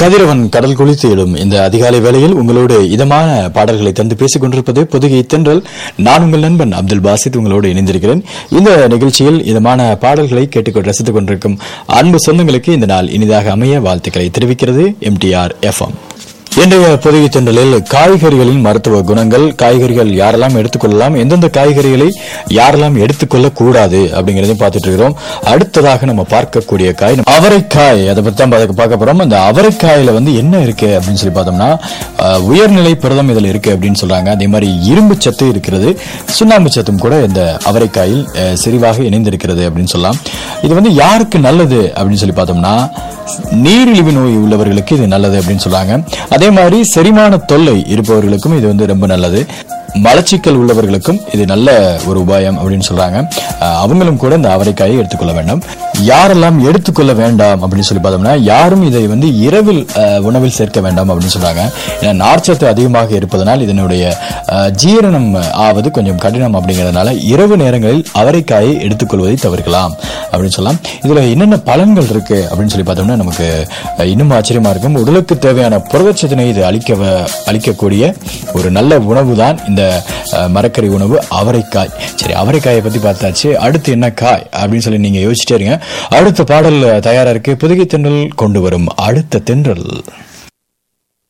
கதிரவன் கடல் குளித்து எழும் இந்த அதிகாலை வேளையில் உங்களோடு இதமான பாடல்களை தந்து பேசிக் கொண்டிருப்பது பொதுகை தென்றல் நான் உங்கள் நண்பன் அப்துல் பாசித் உங்களோடு இணைந்திருக்கிறேன் இந்த நிகழ்ச்சியில் இதமான பாடல்களை கேட்டுக்கொண்டு ரசித்துக் கொண்டிருக்கும் அன்பு சொந்தங்களுக்கு இந்த நாள் இனிதாக அமைய வாழ்த்துக்களை தெரிவிக்கிறது எம்டிஆர் எஃப்எம் இன்றைய பொதுகை தென்றலில் காய்கறிகளின் மருத்துவ குணங்கள் காய்கறிகள் யாரெல்லாம் எடுத்துக்கொள்ளலாம் எந்தெந்த காய்கறிகளை யாரெல்லாம் எடுத்துக்கொள்ள கூடாது அப்படிங்கறதையும் பார்த்துட்டு இருக்கிறோம் அடுத்ததாக நம்ம பார்க்கக்கூடிய காய் அவரைக்காய் அதை பத்தி தான் பார்க்க பார்க்க போறோம் அந்த அவரைக்காயில வந்து என்ன இருக்கு அப்படின்னு சொல்லி பார்த்தோம்னா அஹ், உயர்நிலை புரதம் இதுல இருக்கு அப்படின்னு சொல்றாங்க அதே மாதிரி இரும்பு சத்து இருக்கிறது சுண்ணாம்பு சத்தும் கூட இந்த அவரைக்காயில் அஹ், செறிவாக இணைந்திருக்கிறது அப்படின்னு சொல்லலாம் இது வந்து யாருக்கு நல்லது அப்படின்னு சொல்லி பார்த்தோம்னா நீரிழிவு நோய் உள்ளவர்களுக்கு இது நல்லது அப்படின்னு சொல்றாங்க அதே மாதிரி செரிமான தொல்லை இருப்பவர்களுக்கும் இது வந்து ரொம்ப நல்லது மலச்சிக்கல் உள்ளவர்களுக்கும் இது நல்ல ஒரு உபாயம் அப்படின்னு சொல்றாங்க அஹ் அவங்களும் கூட இந்த அவரைக்காயை எடுத்துக்கொள்ள வேண்டும் யாரெல்லாம் எடுத்துக்கொள்ள வேண்டாம் அப்படின்னு சொல்லி பார்த்தோம்னா யாரும் இதை வந்து இரவில் அஹ், உணவில் சேர்க்க வேண்டாம் அப்படின்னு சொல்றாங்க ஏன்னா நார்ச்சத்து அதிகமாக இருப்பதனால் இதனுடைய அஹ், ஜீரணம் ஆவது கொஞ்சம் கடினம் அப்படிங்கிறதுனால இரவு நேரங்களில் அவரைக்காயை எடுத்துக்கொள்வதை தவிர்க்கலாம் அப்படின்னு சொல்லலாம் இதுல என்னென்ன பலன்கள் இருக்கு அப்படின்னு சொல்லி பார்த்தோம்னா நமக்கு அஹ், இன்னும் ஆச்சரியமா இருக்கும் உடலுக்கு தேவையான புரதச்சத்தினை இது அளிக்க அளிக்கக்கூடிய ஒரு நல்ல உணவு தான் இந்த அஹ், மரக்கறி உணவு அவரைக்காய் சரி அவரைக்காயை பத்தி பார்த்தாச்சு அடுத்து என்ன காய் அப்படின்னு சொல்லி நீங்க யோசிச்சிட்டே இருங்க அடுத்த பாடல் தயாரா இருக்கு புதுகை தென்றல் கொண்டு வரும் அடுத்த தென்றல்